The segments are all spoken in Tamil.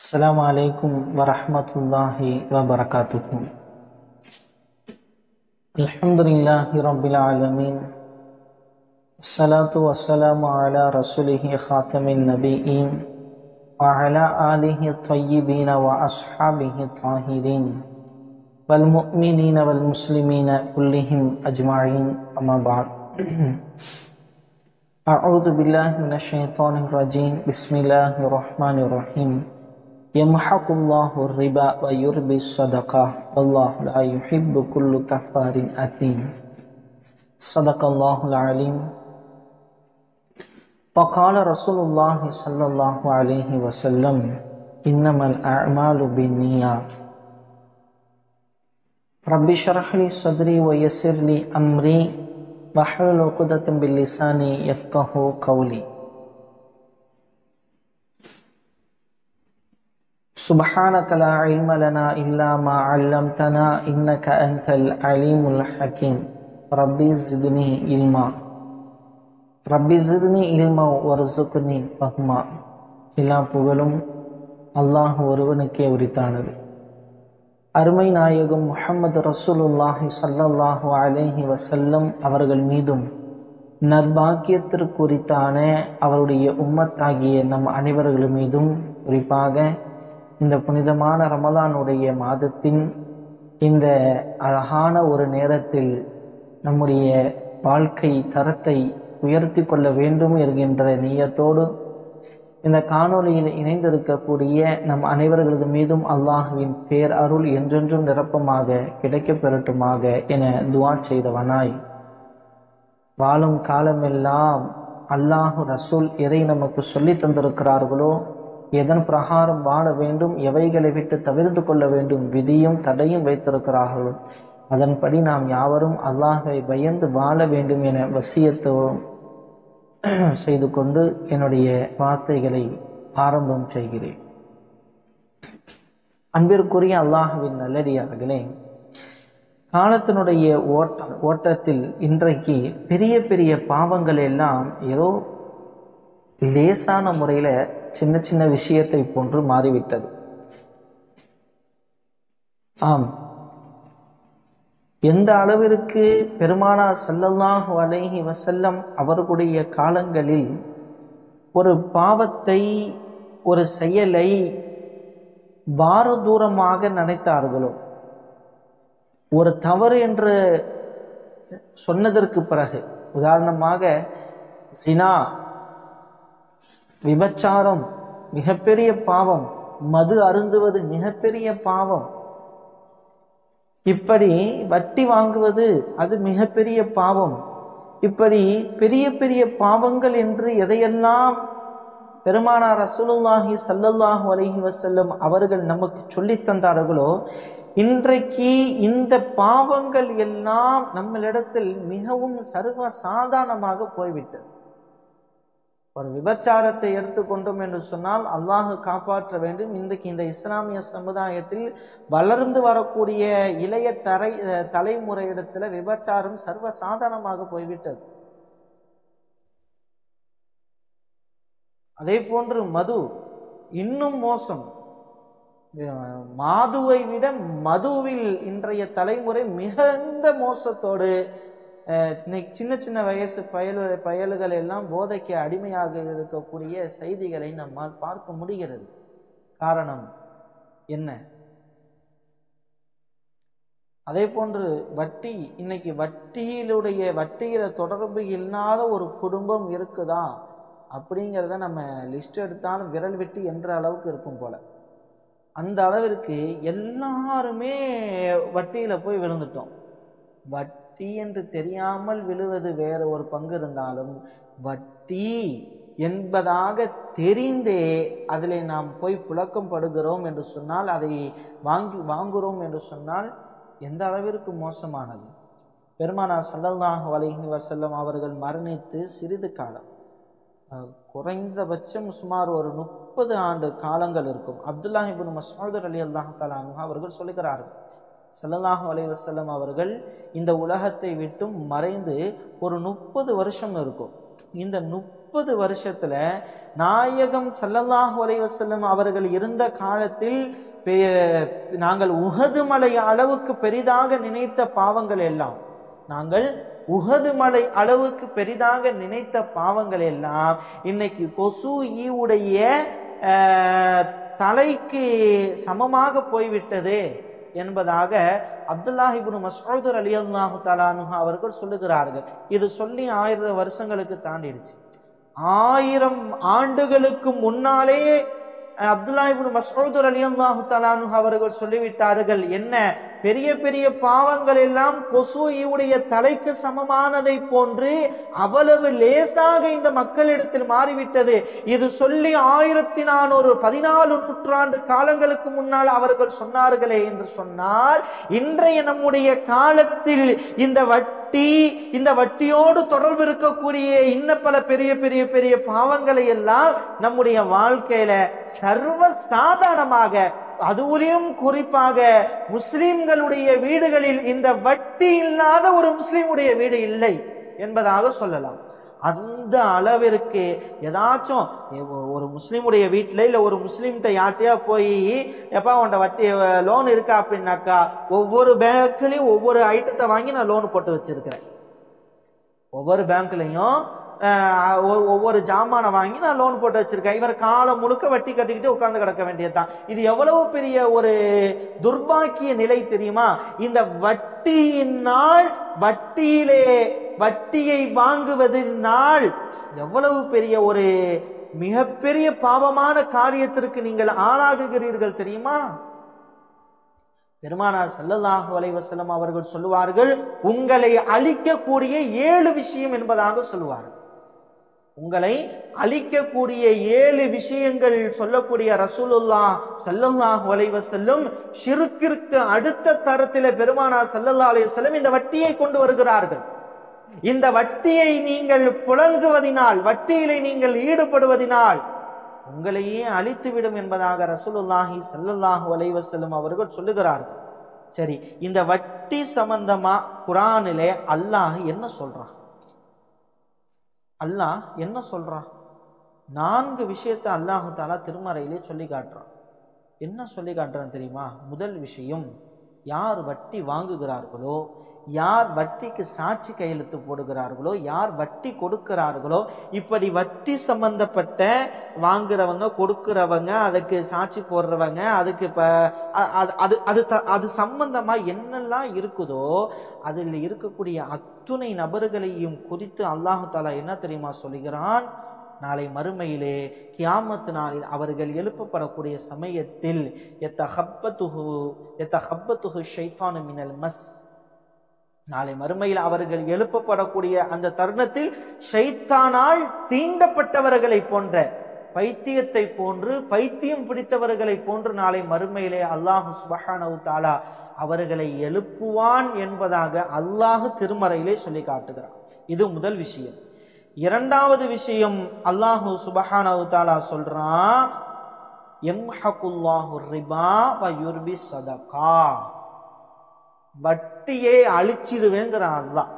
السلام عليكم ورحمة الله وبركاته الحمد لله رب العالمين الصلاة والسلام على رسوله خاتم النبيين وعلى آله الطيبين وأصحابه الطاهرين والمؤمنين والمسلمين كلهم أجمعين أما بعد أعوذ بالله من الشيطان الرجيم بسم الله الرحمن الرحيم يمحق الله الربا ويربي الصدقة والله لا يحب كل كفار أثيم صدق الله العليم وقال رسول الله صلى الله عليه وسلم إنما الأعمال بالنيات رب اشرح لي صدري ويسر لي أمري واحلل عقدة باللسان يفقه قولي سبحانك لا علم لنا إلا ما علمتنا إنك أنت العليم الحكيم ربي زدني علما ரப்பி சிறுனி இல்மா வருசுக்குனி ஃபஹ்மா எல்லா புகழும் அல்லாஹ் ஒருவனுக்கே உரித்தானது அருமை நாயகம் முஹம்மது ரசூலுல்லாஹி சல்லல்லாஹு அலைஹி வசல்லம் அவர்கள் மீதும் நற்பாக்கியத்திற்குரித்தான அவருடைய உம்மத்தாகிய நம் அனைவர்கள் மீதும் குறிப்பாக இந்த புனிதமான ரமலானுடைய மாதத்தின் இந்த அழகான ஒரு நேரத்தில் நம்முடைய வாழ்க்கை தரத்தை உயர்த்தி கொள்ள வேண்டும் என்கின்ற நீயத்தோடு இந்த காணொலியில் இணைந்திருக்கக்கூடிய நம் அனைவர்களது மீதும் அல்லாஹுவின் பேர் அருள் என்றென்றும் நிரப்பமாக கிடைக்க பெறட்டுமாக என துவா செய்தவனாய் வாழும் காலமெல்லாம் அல்லாஹு ரசூல் எதை நமக்கு சொல்லி தந்திருக்கிறார்களோ எதன் பிரகாரம் வாழ வேண்டும் எவைகளை விட்டு தவிர்த்து கொள்ள வேண்டும் விதியும் தடையும் வைத்திருக்கிறார்களோ அதன்படி நாம் யாவரும் அல்லாஹை பயந்து வாழ வேண்டும் என வசியத்தோடும் செய்து கொண்டு என்னுடைய வார்த்தைகளை ஆரம்பம் செய்கிறேன் அன்பிற்குரிய அல்லாஹுவின் நல்லடியார்களே காலத்தினுடைய ஓட்ட ஓட்டத்தில் இன்றைக்கு பெரிய பெரிய பாவங்கள் எல்லாம் ஏதோ லேசான முறையில் சின்ன சின்ன விஷயத்தை போன்று மாறிவிட்டது ஆம் எந்த அளவிற்கு பெருமானார் சல்லல்லாஹு அலைஹி வசல்லம் அவர்களுடைய காலங்களில் ஒரு பாவத்தை ஒரு செயலை பாரதூரமாக நினைத்தார்களோ ஒரு தவறு என்று சொன்னதற்கு பிறகு உதாரணமாக சினா விபச்சாரம் மிகப்பெரிய பாவம் மது அருந்துவது மிகப்பெரிய பாவம் இப்படி வட்டி வாங்குவது அது மிகப்பெரிய பாவம் இப்படி பெரிய பெரிய பாவங்கள் என்று எதையெல்லாம் பெருமானார் ரசூலுல்லாஹி சல்லல்லாஹு அலஹி வசல்லம் அவர்கள் நமக்கு சொல்லி தந்தார்களோ இன்றைக்கு இந்த பாவங்கள் எல்லாம் நம்மளிடத்தில் மிகவும் சர்வ சாதாரணமாக போய்விட்டது ஒரு விபச்சாரத்தை எடுத்துக்கொண்டோம் என்று சொன்னால் அல்லாஹு காப்பாற்ற வேண்டும் இன்றைக்கு இந்த இஸ்லாமிய சமுதாயத்தில் வளர்ந்து வரக்கூடிய இளைய தரை தலைமுறையிடத்துல விபச்சாரம் சர்வ சாதாரணமாக போய்விட்டது அதே போன்று மது இன்னும் மோசம் மாதுவை விட மதுவில் இன்றைய தலைமுறை மிகுந்த மோசத்தோடு சின்ன சின்ன வயசு பயலு பயல்கள் எல்லாம் போதைக்கு அடிமையாக இருக்கக்கூடிய செய்திகளை நம்மால் பார்க்க முடிகிறது காரணம் என்ன அதே போன்று வட்டி இன்னைக்கு வட்டியிலுடைய வட்டியில தொடர்பு இல்லாத ஒரு குடும்பம் இருக்குதா அப்படிங்கிறத நம்ம லிஸ்ட் எடுத்தாலும் விரல் வெட்டி என்ற அளவுக்கு இருக்கும் போல அந்த அளவிற்கு எல்லாருமே வட்டியில போய் விழுந்துட்டோம் வட்டி என்று தெரியாமல் விழுவது வேற ஒரு பங்கு இருந்தாலும் வட்டி என்பதாக தெரிந்தே அதில் நாம் போய் புழக்கம் படுகிறோம் என்று சொன்னால் அதை வாங்கி வாங்குகிறோம் என்று சொன்னால் எந்த அளவிற்கு மோசமானது பெருமானா சல்லல்லாஹு அலைஹி வசல்லம் அவர்கள் மரணித்து சிறிது காலம் குறைந்தபட்சம் சுமார் ஒரு முப்பது ஆண்டு காலங்கள் இருக்கும் அப்துல்லாஹிபின் மசூதர் அலி அல்லாஹ் தலானு அவர்கள் சொல்லுகிறார்கள் சல்லல்லாஹு அலைவசல்லம் அவர்கள் இந்த உலகத்தை விட்டும் மறைந்து ஒரு முப்பது வருஷம் இருக்கும் இந்த முப்பது முப்பது வருஷத்துல நாயகம் ஸல்லல்லாஹு அலைஹி வஸல்லம் அவர்கள் இருந்த காலத்தில் பெ- நாங்கள் உஹது மலை அளவுக்கு பெரிதாக நினைத்த பாவங்கள் எல்லாம் நாங்கள் உஹது மலை அளவுக்கு பெரிதாக நினைத்த பாவங்கள் எல்லாம் இன்னைக்கு கொசு ஈவுடைய அஹ், தலைக்கு சமமாக போய்விட்டது என்பதாக அப்துல்லாஹிபுன் மஸ்ஊத் ரலியல்லாஹு தஆலானு அவர்கள் சொல்லுகிறார்கள் இது சொல்லி ஆயிரம் வருஷங்களுக்கு தாண்டிடுச்சு ஆயிரம் ஆண்டுகளுக்கு முன்னாலே அஹ், அப்துல்லாஹிபுன் மஸ்ஊத் ரலியல்லாஹு தஆலானு அவர்கள் சொல்லிவிட்டார்கள் என்ன பெரிய பெரிய பாவங்கள் எல்லாம் கொசு ஈவுடைய தலைக்கு சமமானதை போன்று அவ்வளவு லேசாக இந்த மக்களிடத்தில் மாறிவிட்டது இது சொல்லி ஆயிரத்தி நானூறு பதினாலு நூற்றாண்டு காலங்களுக்கு முன்னால் அவர்கள் சொன்னார்களே என்று சொன்னால் இன்றைய நம்முடைய காலத்தில் இந்த வட்டி இந்த வட்டியோடு தொடர்பு இருக்கக்கூடிய இன்ன பல பெரிய பெரிய பெரிய பாவங்களை எல்லாம் நம்முடைய வாழ்க்கையில சர்வ சாதாரணமாக அதுவும் குறிப்பாக முஸ்லிம்களுடைய வீடுகளில் இந்த வட்டி இல்லாத ஒரு முஸ்லிமுடைய வீடு இல்லை என்பதாக சொல்லலாம் அந்த அளவிற்கு ஏதாச்சும் எ- ஒரு முஸ்லீமுடைய வீட்டில் இல்லை ஒரு முஸ்லீம்கிட்ட யார்ட்டையா போய் எப்பா உன்ட வட்டி லோன் இருக்கா அப்படின்னாக்கா ஒவ்வொரு பேங்க்லையும் ஒவ்வொரு ஐட்டத்தை வாங்கி நான் லோன் போட்டு வச்சிருக்கிறேன் ஒவ்வொரு பேங்க்லையும் அஹ், ஒ- ஒவ்வொரு ஜாமானை வாங்கி நான் லோன் போட்டு வச்சிருக்கேன் இவர் காலம் முழுக்க வட்டி கட்டிக்கிட்டு உட்கார்ந்து கிடக்க வேண்டியதுதான் இது எவ்வளவு பெரிய ஒரு துர்பாக்கிய நிலை தெரியுமா இந்த வட்டியினால் வட்டியிலே வட்டியை வாங்குவதனால் எவ்வளவு பெரிய ஒரு மிகப்பெரிய பாவமான காரியத்திற்கு நீங்கள் ஆளாகுகிறீர்கள் தெரியுமா பெருமானார் ஸல்லல்லாஹு அலைஹி வஸல்லம் அவர்கள் சொல்லுவார்கள் உங்களை அழிக்கக்கூடிய ஏழு விஷயம் என்பதாக சொல்லுவார்கள் உங்களை அழிக்கக்கூடிய ஏழு விஷயங்கள் சொல்லக்கூடிய ரசூலுல்லா ஸல்லல்லாஹு அலைஹி வஸல்லம் ஷிருக்கிற்கு அடுத்த தரத்திலே பெருமானார் ஸல்லல்லாஹு அலைஹி வஸல்லம் இந்த வட்டியை கொண்டு வருகிறார்கள் இந்த வட்டியை நீங்கள் புழங்குவதினால் வட்டியிலே நீங்கள் ஈடுபடுவதினால் உங்களையே அழித்துவிடும் என்பதாக ரசூலுல்லாஹி ஸல்லல்லாஹு அலைஹி வஸல்லம் அவர்கள் சொல்லுகிறார்கள் சரி இந்த வட்டி சம்பந்தமா குரானிலே அல்லாஹ் என்ன சொல்றான் அல்லாஹ் என்ன சொல்றான் நான்கு விஷயத்தை அல்லாஹு தாலா திருமறையிலே சொல்லி காட்டுறான் என்ன சொல்லி காட்டுறான் தெரியுமா முதல் விஷயம் யார் வட்டி வாங்குகிறார்களோ யார் வட்டிக்கு சாட்சி கையெழுத்து போடுகிறார்களோ யார் வட்டி கொடுக்கிறார்களோ இப்படி வட்டி சம்பந்தப்பட்ட வாங்குறவங்க கொடுக்கிறவங்க அதுக்கு சாட்சி போடுறவங்க அதுக்கு இப்போ அது அது அது த- அது சம்பந்தமா என்னெல்லாம் இருக்குதோ அதில் இருக்கக்கூடிய அத்துணை நபர்களையும் குறித்து அல்லாஹு தாலா என்ன தெரியுமா சொல்லுகிறான் நாளை மறுமையிலே கியாமத்து நாளில் அவர்கள் எழுப்பப்படக்கூடிய சமயத்தில் எத்தஹப்பத்துஹு எத்தஹப்பத்துஹு ஷைத்தானு மினல் மஸ் நாளை மறுமையில் அவர்கள் எழுப்பப்படக்கூடிய அந்த தருணத்தில் ஷைத்தானால் தீண்டப்பட்டவர்களை போன்ற பைத்தியத்தை போன்று பைத்தியம் பிடித்தவர்களை போன்று நாளை மறுமையிலே அல்லாஹு சுபஹானஹு தஆலா அவர்களை எழுப்புவான் என்பதாக அல்லாஹ் திருமறையிலே சொல்லி காட்டுகிறான் இது முதல் விஷயம் இரண்டாவது விஷயம் அல்லாஹு சுபஹானஹு தஆலா சொல்றான் எம்ஹகுல்லாஹு ரிபா வ யுர்பி சதகா வட்டியை அழிச்சிடுவேங்கிறான் அல்லாஹ்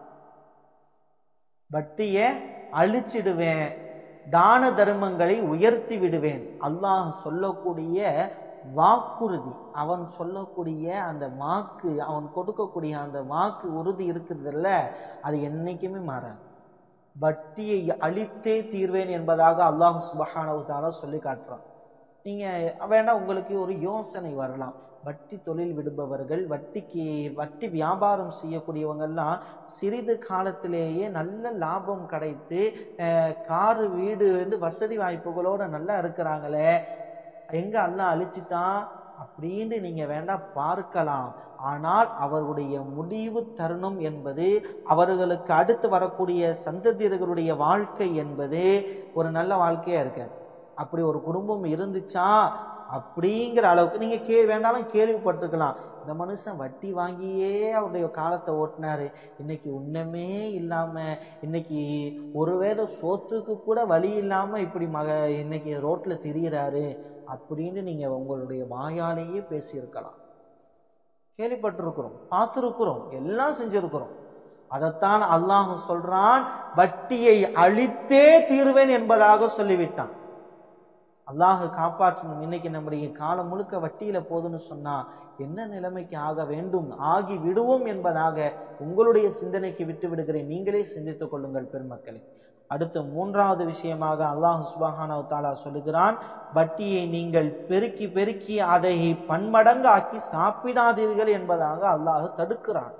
வட்டியை அழிச்சிடுவேன் தான தர்மங்களை உயர்த்தி விடுவேன் அல்லாஹ் சொல்லக்கூடிய வாக்குறுதி அவன் சொல்லக்கூடிய அந்த வாக்கு அவன் கொடுக்கக்கூடிய அந்த வாக்கு உறுதி இருக்கிறதுல அது என்னைக்குமே மாறாது வட்டியை அழித்தே தீர்வேன் என்பதாக அல்லாஹ் சுபஹானஹு தஆலா சொல்லி காட்டுறான் நீங்க வேணா உங்களுக்கு ஒரு யோசனை வரலாம் வட்டி தொழில் விடுபவர்கள் வட்டிக்கு வட்டி வியாபாரம் செய்யக்கூடியவங்கெல்லாம் சிறிது காலத்திலேயே நல்ல லாபம் கிடைத்து அஹ், காரு வீடு வந்து வசதி வாய்ப்புகளோட நல்லா இருக்கிறாங்களே எங்க அல்லாஹ் அழிச்சிட்டான் அப்படின்னு நீங்க வேண்டாம் பார்க்கலாம் ஆனால் அவருடைய முடிவு தருணம் என்பது அவர்களுக்கு அடுத்து வரக்கூடிய சந்ததியர்களுடைய வாழ்க்கை என்பது ஒரு நல்ல வாழ்க்கையா இருக்காது அப்படி ஒரு குடும்பம் இருந்துச்சா அப்படிங்கிற அளவுக்கு நீங்க கே வேணாலும் கேள்விப்பட்டிருக்கலாம் இந்த மனுஷன் வட்டி வாங்கியே அவருடைய காலத்தை ஓட்டினாரு இன்னைக்கு ஒண்ணுமே இல்லாம இன்னைக்கு ஒருவேளை சோத்துக்கு கூட வழி இல்லாம இப்படி மக இன்னைக்கு ரோட்ல திரியிறாரு அப்படின்னு நீங்க உங்களுடைய வாயாலேயே பேசியிருக்கலாம் கேள்விப்பட்டிருக்கிறோம் பார்த்துருக்குறோம் எல்லாம் செஞ்சிருக்கிறோம் அதைத்தான் அல்லாஹ் சொல்றான் வட்டியை அழித்தே தீர்வேன் என்பதாக சொல்லிவிட்டான் அல்லாஹ் காப்பாற்றணும் இன்னைக்கு நம்முடைய காலம் முழுக்க வட்டியில போதுன்னு சொன்னா என்ன நிலைமைக்கு ஆக வேண்டும் ஆகி விடுவோம் என்பதாக உங்களுடைய சிந்தனைக்கு விட்டு விடுகிறேன் நீங்களே சிந்தித்துக் கொள்ளுங்கள் பெருமக்களே அடுத்த மூன்றாவது விஷயமாக அல்லாஹ் சுபஹானஹு தஆலா சொல்லுகிறான் வட்டியை நீங்கள் பெருக்கி பெருக்கி அதை பன்மடங்காக்கி சாப்பிடாதீர்கள் என்பதாக அல்லாஹ் தடுக்கிறான்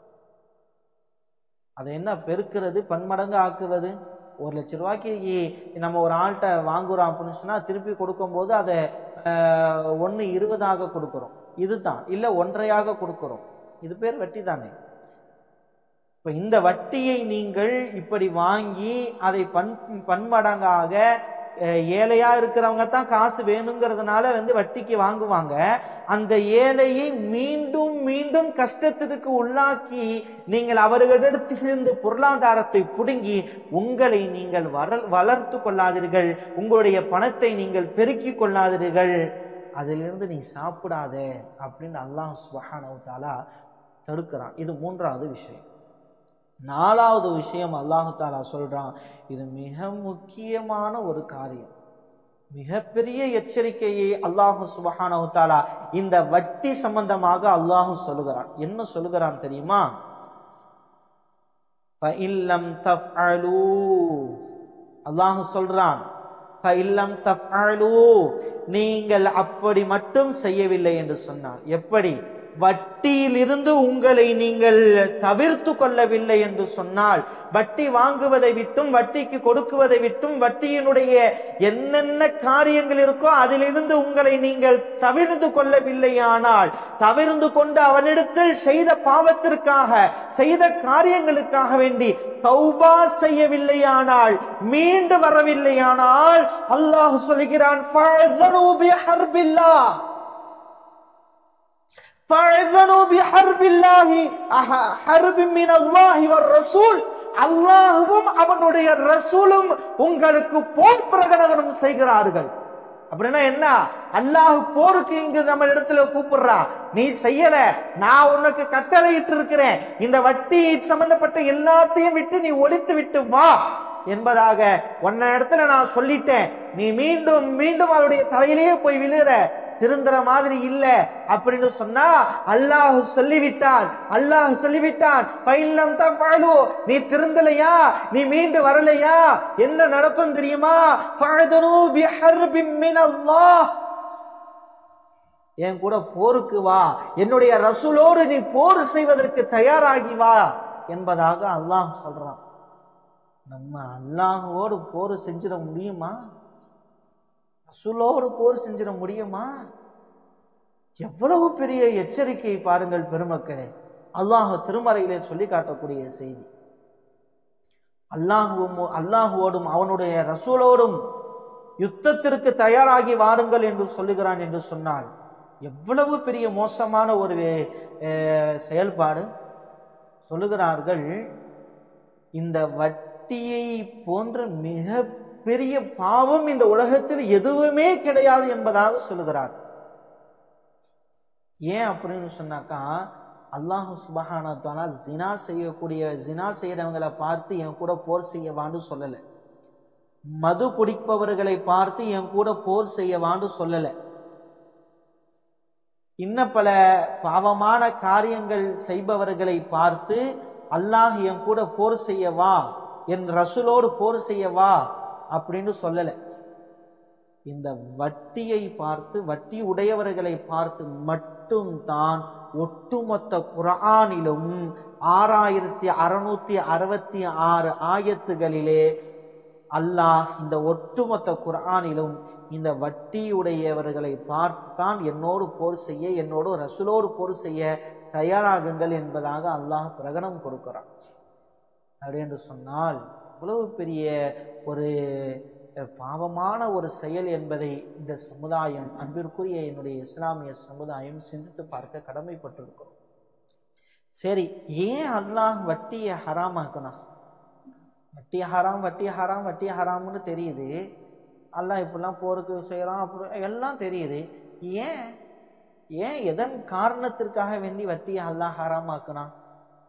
அதை என்ன பெருக்கிறது பன்மடங்கு ஆக்குவது ஒரு லட்ச ரூபாய்க்கு நம்ம ஒரு ஆள்கிட்ட வாங்குறோம் அப்படின்னு சொன்னா திருப்பி கொடுக்கும்போது அதை ஒன்று இருபதாக கொடுக்குறோம் இதுதான் இல்லை ஒன்றையாக கொடுக்குறோம் இது பேர் வட்டி தானே இப்ப இந்த வட்டியை நீங்கள் இப்படி வாங்கி அதை பன் பன்மடங்காக அஹ், ஏழையா இருக்கிறவங்க தான் காசு வேணுங்கிறதுனால வந்து வட்டிக்கு வாங்குவாங்க அந்த ஏழையை மீண்டும் மீண்டும் கஷ்டத்திற்கு உள்ளாக்கி நீங்கள் அவர்களிடத்திலிருந்து பொருளாதாரத்தை புடுங்கி உங்களை நீங்கள் வளர் வளர்த்து கொள்ளாதீர்கள் உங்களுடைய பணத்தை நீங்கள் பெருக்கிக் கொள்ளாதீர்கள் அதிலிருந்து நீ சாப்பிடாத அப்படின்னு அல்லாஹ் சுபஹானஹு தஆலா தடுக்கிறான் இது மூன்றாவது விஷயம் நாலாவது விஷயம் அல்லாஹு தாலா சொல்றான் இது மிக முக்கியமான ஒரு காரியம் மிகப்பெரிய எச்சரிக்கையை அல்லாஹு சுபஹானஹு தஆலா இந்த வட்டி சம்பந்தமாக அல்லாஹு சொல்லுகிறான் என்ன சொல்லுகிறான் தெரியுமா ஃபஇல்லம் தஃஅலூ அல்லாஹ் சொல்றான் ஃபஇல்லம் தஃஅலூ நீங்கள் அப்படி மட்டும் செய்யவில்லை என்று சொன்னார் எப்படி வட்டியிலிருந்து உங்களை நீங்கள் தவிர்த்து கொள்ளவில்லை என்று சொன்னால் வட்டி வாங்குவதை விட்டும் வட்டிக்கு கொடுக்குவதை விட்டும் வட்டியினுடைய என்னென்ன காரியங்கள் இருக்கோ அதிலிருந்து உங்களை நீங்கள் தவிர்த்து கொள்ளவில்லையானால் தவிர்ந்து கொண்டு அவனிடத்தில் செய்த பாவத்திற்காக செய்த காரியங்களுக்காக வேண்டி தௌபா செய்யவில்லையானால் மீண்டு வரவில்லையானால் அல்லாஹ் சொல்கிறான் "ஃபஅذنوا بحرب الله." فَأَذَنُوا بِحَرْبِ اللَّهِ أَحَ- حَرْبٍ مِّنَ اللَّهِ وَالرَّسُولِ அல்லாஹ்வும் அவனுடைய ரசூலும் உங்களுக்கு போர் பிரகடனம் செய்கிறார்கள் அப்படின்னா என்ன அல்லாஹ் போருக்கு இங்கு நம்ம இடத்துல கூப்பிடுறான் நீ செய்யல நான் உனக்கு கட்டளையிட்டு இருக்கிறேன் இந்த வட்டி சம்பந்தப்பட்ட எல்லாத்தையும் விட்டு நீ ஒழித்து விட்டு வா என்பதாக உன்ன இடத்துல நான் சொல்லிட்டேன் நீ மீண்டும் மீண்டும் அவருடைய தலையிலேயே போய் விழுகிற திருந்துற மாதிரி இல்ல அப்படின்னு சொன்னா அல்லாஹ் சொல்லிவிட்டான் அல்லாஹ் சொல்லிவிட்டான் ஃபைல்லம் தஃஅலு நீ திருந்தலையா நீ மீண்டு வரலையா என்ன நடக்கும் தெரியுமா ஃபஅதுனு பிஹர்பின் மினல்லாஹ் என் கூட போருக்கு வா என்னுடைய ரசூலோடு நீ போர் செய்வதற்கு தயாராகி வா என்பதாக அல்லாஹ் சொல்றான் நம்ம அல்லாஹ்வோடு போர் செஞ்சிட முடியுமா ரசூலோடு போர் செஞ்சிட முடியுமா எவ்வளவு பெரிய எச்சரிக்கை பாருங்கள் பெருமக்களே அல்லாஹ் திருமறையிலே சொல்லி காட்டக்கூடிய செய்தி அல்லாஹுவும் அல்லாஹுவோடும் அவனுடைய ரசூலோடும் யுத்தத்திற்கு தயாராகி வாருங்கள் என்று சொல்லுகிறான் என்று சொன்னால் எவ்வளவு பெரிய மோசமான ஒரு அஹ், செயல்பாடு சொல்லுகிறார்கள் இந்த வட்டியை போன்ற மிக பெரிய பாவம் இந்த உலகத்தில் எதுவுமே கிடையாது என்பதாக சொல்லுகிறார் ஏன் அப்படின்னு சொன்னாக்கா அல்லாஹ் சுபஹான தாலா ஜினா செய்யக்கூடிய ஜினா செய்யறவங்களை பார்த்து என் கூட போர் செய்யவான்னு சொல்லல மது குடிப்பவர்களை பார்த்து என் கூட போர் செய்யவான்னு சொல்லல இன்ன பல பாவமான காரியங்கள் செய்பவர்களை பார்த்து அல்லாஹ் என் கூட போர் செய்யவா என் ரசூலோடு போர் செய்யவா அப்படின்னு சொல்லல இந்த வட்டியை பார்த்து வட்டி உடையவர்களை பார்த்து மட்டும்தான் ஒட்டுமொத்த குர்ஆனிலும் ஆறாயிரத்தி அறுநூத்தி அறுபத்தி ஆறு ஆயத்துகளிலே அல்லாஹ் இந்த ஒட்டுமொத்த குர்ஆனிலும் இந்த வட்டியுடையவர்களை பார்த்துதான் என்னோடு போர் செய்ய என்னோடு ரசூலோடு போர் செய்ய தயாராகுங்கள் என்பதாக அல்லாஹ் பிரகடனம் கொடுக்கிறான் அப்படி என்று சொன்னால் இவ்வளவு பெரிய ஒரு அஹ், பாவமான ஒரு செயல் என்பதை இந்த சமுதாயம் அன்பிற்குரிய என்னுடைய இஸ்லாமிய சமுதாயம் சிந்தித்து பார்க்க கடமைப்பட்டிருக்கிறோம் சரி ஏன் அல்லாஹ் வட்டியை ஹராமாக்கணும் வட்டி ஹராம் வட்டி ஹராம் வட்டி ஹராம்னு தெரியுது அல்லாஹ் இப்படிலாம் போருக்கு செய்கிறான் அப்படி எல்லாம் தெரியுது ஏன் ஏன் எதன் காரணத்திற்காக வேண்டி வட்டியை அல்லாஹ் ஹராமாக்குனான்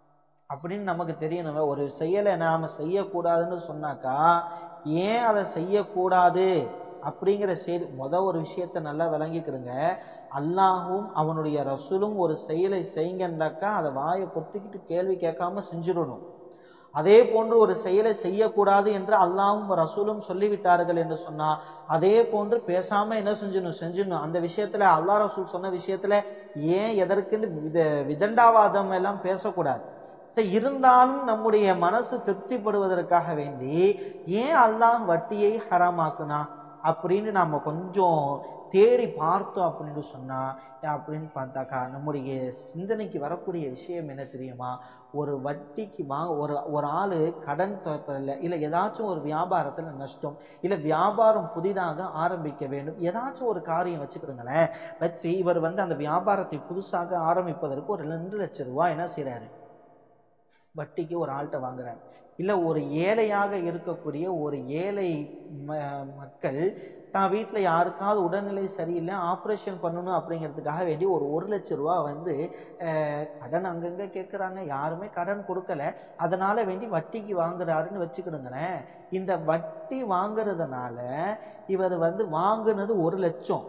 அப்படின்னு நமக்கு தெரியணும் ஒரு செயலை நாம் செய்யக்கூடாதுன்னு சொன்னாக்கா ஏன் அதை செய்யக்கூடாது அப்படிங்கிற செய்தி முத ஒரு விஷயத்த நல்லா விளங்கிக்கிடுங்க அல்லாஹும் அவனுடைய ரசூலும் ஒரு செயலை செய்யுங்கன்னாக்கா அதை வாயை பொத்திக்கிட்டு கேள்வி கேட்காம செஞ்சிடணும் அதே போன்று ஒரு செயலை செய்யக்கூடாது என்று அல்லாஹும் ரசூலும் சொல்லிவிட்டார்கள் என்று சொன்னா அதே போன்று பேசாம என்ன செஞ்சிடணும் செஞ்சிடணும் அந்த விஷயத்துல அல்லாஹ் ரசூல் சொன்ன விஷயத்துல ஏன் எதற்குன்னு வித விதண்டாவாதம் எல்லாம் பேசக்கூடாது சரி இருந்தாலும் நம்முடைய மனசு திருப்திப்படுவதற்காக வேண்டி ஏன் அல்லாஹ் வட்டியை ஹராமாக்குனா அப்படின்னு நாம கொஞ்சம் தேடி பார்த்தோம் அப்படின்னு சொன்னா அப்படின்னு பார்த்தாக்கா நம்முடைய சிந்தனைக்கு வரக்கூடிய விஷயம் என்ன தெரியுமா ஒரு வட்டிக்கு வாங்க ஒரு ஒரு ஆள் கடன் இல்லை இல்லை ஏதாச்சும் ஒரு வியாபாரத்தில் நஷ்டம் இல்லை வியாபாரம் புதிதாக ஆரம்பிக்க வேண்டும் ஏதாச்சும் ஒரு காரியம் வச்சுக்கிடுங்களேன் வச்சு இவர் வந்து அந்த வியாபாரத்தை புதுசாக ஆரம்பிப்பதற்கு ஒரு ரெண்டு லட்சம் ரூபாய் என்ன செய்கிறாரு வட்டிக்கு ஒரு ஆள்கிட்ட வாங்குறாரு இல்லை ஒரு ஏழையாக இருக்கக்கூடிய ஒரு ஏழை ம மக்கள் தான் வீட்டில் யாருக்காவது உடல்நிலை சரியில்லை ஆப்ரேஷன் பண்ணணும் அப்படிங்கிறதுக்காக வேண்டி ஒரு ஒரு லட்ச ரூபா வந்து கடன் அங்கங்கே கேட்குறாங்க யாருமே கடன் கொடுக்கல அதனால் வேண்டி வட்டிக்கு வாங்குறாருன்னு வச்சுக்கிடுங்களேன் இந்த வட்டி வாங்குறதுனால இவர் வந்து வாங்குனது ஒரு லட்சம்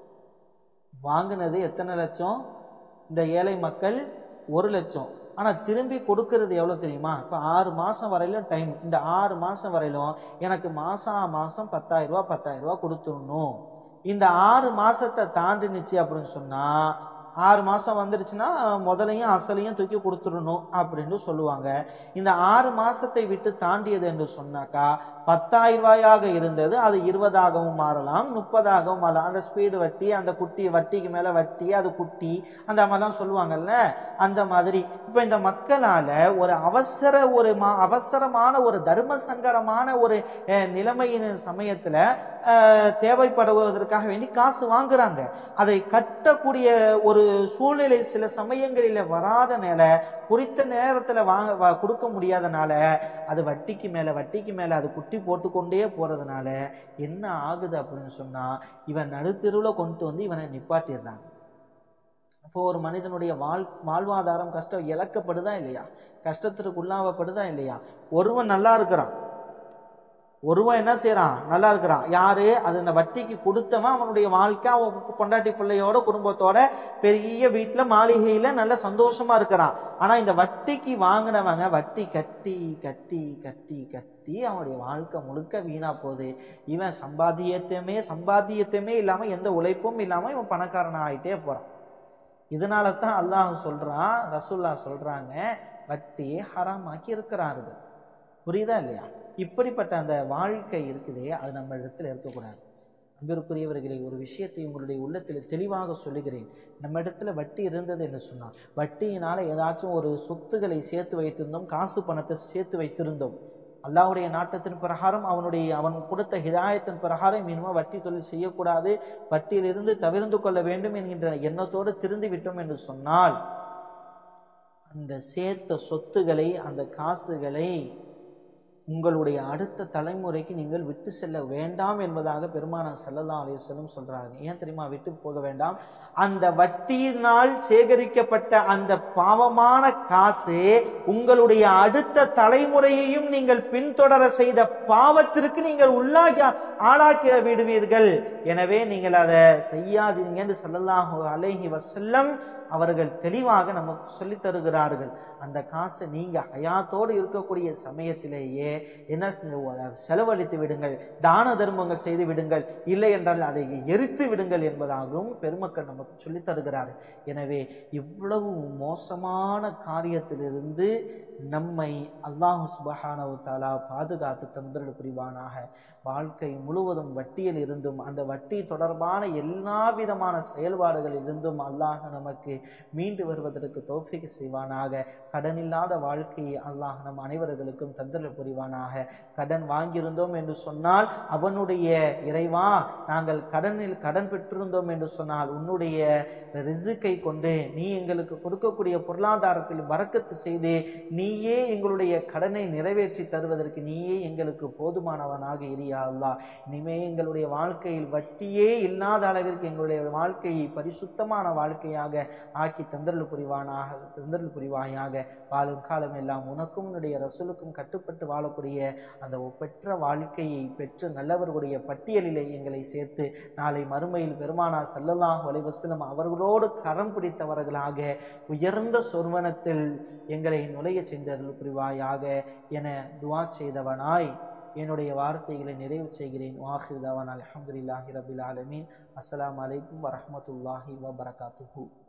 வாங்குனது எத்தனை லட்சம் இந்த ஏழை மக்கள் ஒரு லட்சம் ஆனால் திரும்பி கொடுக்கறது எவ்வளோ தெரியுமா இப்போ ஆறு மாதம் வரையிலும் டைம் இந்த ஆறு மாதம் வரையிலும் எனக்கு மாதம் மாதம் பத்தாயிரம் ரூபா பத்தாயிரம் ரூபா கொடுத்துடணும் இந்த ஆறு மாதத்தை தாண்டினுச்சு அப்படின்னு சொன்னால் ஆறு மாதம் வந்துடுச்சுன்னா முதலையும் அசலையும் தூக்கி கொடுத்துடணும் அப்படின்னு சொல்லுவாங்க இந்த ஆறு மாதத்தை விட்டு தாண்டியது என்று சொன்னாக்கா பத்தாயிரம் ரூபாயாக இருந்தது அது இருபதாகவும் மாறலாம் முப்பதாகவும் மாறலாம் அந்த ஸ்பீடு வட்டி அந்த குட்டி வட்டிக்கு மேலே வட்டி அது குட்டி அந்த மாதிரிலாம் சொல்லுவாங்கல்ல அந்த மாதிரி இப்போ இந்த மக்களால் ஒரு அவசர ஒரு மா அவசரமான ஒரு தர்ம சங்கடமான ஒரு நிலைமையின் சமயத்தில் தேவைப்படுவதற்காக வேண்டி காசு வாங்குறாங்க அதை கட்டக்கூடிய ஒரு சூழ்நிலை சில சமயங்களில் வராத நில குறித்த நேரத்தில் வாங்க கொடுக்க முடியாதனால அது வட்டிக்கு மேலே வட்டிக்கு மேலே அது குட்டி போட்டுக்கொண்டே போகிறதுனால என்ன ஆகுது அப்படின்னு சொன்னால் இவன் நடுத்தெருவில் கொண்டு வந்து இவனை நிப்பாட்டிடுறாங்க இப்போ ஒரு மனிதனுடைய வாழ் வாழ்வாதாரம் கஷ்டம் இழக்கப்படுதா இல்லையா கஷ்டத்திற்கு உள்ளாவப்படுதா இல்லையா ஒருவன் நல்லா இருக்கிறான் ஒருவன் என்ன செய்யறான் நல்லா இருக்கிறான் யாரு அது இந்த வட்டிக்கு கொடுத்தவன் அவனுடைய வாழ்க்கை அவன் பொண்டாட்டி பிள்ளையோட குடும்பத்தோட பெரிய வீட்டுல மாளிகையில நல்ல சந்தோஷமா இருக்கிறான் ஆனா இந்த வட்டிக்கு வாங்கினவங்க வட்டி கட்டி கட்டி கட்டி கட்டி அவனுடைய வாழ்க்கை முழுக்க வீணா போகுது இவன் சம்பாத்தியத்தையுமே சம்பாத்தியத்தையுமே இல்லாம எந்த உழைப்பும் இல்லாம இவன் பணக்காரன் ஆகிட்டே போறான் இதனால தான் அல்லாஹ் சொல்றான் ரசூல்லா சொல்றாங்க வட்டியை ஹராமாக்கி இருக்கிறார்கள் புரியுதா இல்லையா இப்படிப்பட்ட அந்த வாழ்க்கை இருக்குதே அது நம்ம இடத்துல இருக்கக்கூடாது அன்பிற்குரியவர்களை ஒரு விஷயத்தை உங்களுடைய உள்ளத்தில் தெளிவாக சொல்லுகிறேன் நம்ம இடத்துல வட்டி இருந்தது என்று சொன்னால் வட்டியினால ஏதாச்சும் ஒரு சொத்துக்களை சேர்த்து வைத்திருந்தோம் காசு பணத்தை சேர்த்து வைத்திருந்தோம் அல்லாவுடைய நாட்டத்தின் பிரகாரம் அவனுடைய அவன் கொடுத்த ஹிதாயத்தின் பிரகாரம் இனிமே வட்டி தொழில் செய்யக்கூடாது வட்டியிலிருந்து தவிர்ந்து கொள்ள வேண்டும் என்கின்ற எண்ணத்தோடு திருந்து விட்டோம் என்று சொன்னால் அந்த சேர்த்த சொத்துக்களை அந்த காசுகளை உங்களுடைய அடுத்த தலைமுறைக்கு நீங்கள் விட்டு செல்ல வேண்டாம் என்பதாக பெருமானா சல்லல்லா அலிவசலம் சொல்றாங்க ஏன் தெரியுமா விட்டு போக வேண்டாம் அந்த வட்டியினால் சேகரிக்கப்பட்ட அந்த பாவமான காசு உங்களுடைய அடுத்த தலைமுறையையும் நீங்கள் பின்தொடர செய்த பாவத்திற்கு நீங்கள் உள்ளாக்கி ஆளாக்கி விடுவீர்கள் எனவே நீங்கள் அதை செய்யாதீங்க என்று சல்லல்லாஹு அலைஹி வசல்லம் அவர்கள் தெளிவாக நமக்கு சொல்லி தருகிறார்கள் அந்த காசை நீங்க ஹயாத்தோடு இருக்கக்கூடிய சமயத்திலேயே என்ன செலவழித்து விடுங்கள் தான தர்மங்கள் செய்து விடுங்கள் இல்லை என்றால் அதை எரித்து விடுங்கள் என்பதாகவும் பெருமக்கள் நமக்கு சொல்லி தருகிறார்கள் எனவே இவ்வளவு மோசமான காரியத்திலிருந்து நம்மை அல்லாஹு சுபஹானவு தாலா பாதுகாத்து தந்தரல் புரிவானாக வாழ்க்கை முழுவதும் வட்டியில் இருந்தும் அந்த வட்டி தொடர்பான எல்லா விதமான செயல்பாடுகளில் இருந்தும் அல்லாஹ் நமக்கு மீண்டு வருவதற்கு தோஃபிக் செய்வானாக கடன் இல்லாத வாழ்க்கையை அல்லாஹ் நம் அனைவர்களுக்கும் தந்தரல் புரிவானாக கடன் வாங்கியிருந்தோம் என்று சொன்னால் அவனுடைய இறைவா நாங்கள் கடனில் கடன் பெற்றிருந்தோம் என்று சொன்னால் உன்னுடைய ரிசுக்கை கொண்டு நீ எங்களுக்கு கொடுக்கக்கூடிய பொருளாதாரத்தில் வரக்கத்து செய்து நீ நீயே எங்களுடைய கடனை நிறைவேற்றி தருவதற்கு நீயே எங்களுக்கு போதுமானவனாக இரியா அல்லா இனிமே எங்களுடைய வாழ்க்கையில் வட்டியே இல்லாத அளவிற்கு எங்களுடைய வாழ்க்கையை பரிசுத்தமான வாழ்க்கையாக ஆக்கி தந்தருள் புரிவானாக தந்தருள் புரிவாயாக வாழும் காலம் எல்லாம் உனக்கும் உன்னுடைய ரசூலுக்கும் கட்டுப்பட்டு வாழக்கூடிய அந்த ஒப்பற்ற வாழ்க்கையை பெற்று நல்லவர்களுடைய பட்டியலிலே எங்களை சேர்த்து நாளை மறுமையில் பெருமானா சல்லல்லாஹு அலைஹி வஸல்லம் அவர்களோடு கரம் பிடித்தவர்களாக உயர்ந்த சொர்வனத்தில் எங்களை நுழைய செய்தருள் புரிவாயாக என துவா செய்தவனாய் என்னுடைய வார்த்தைகளை நிறைவு செய்கிறேன் வாஹிர் தவான் அலமதுல்லாஹி ரபில் ஆலமீன் அஸ்ஸலாமு அலைக்கும் வரஹ்மத்துல்லாஹி வபரகாத்துஹு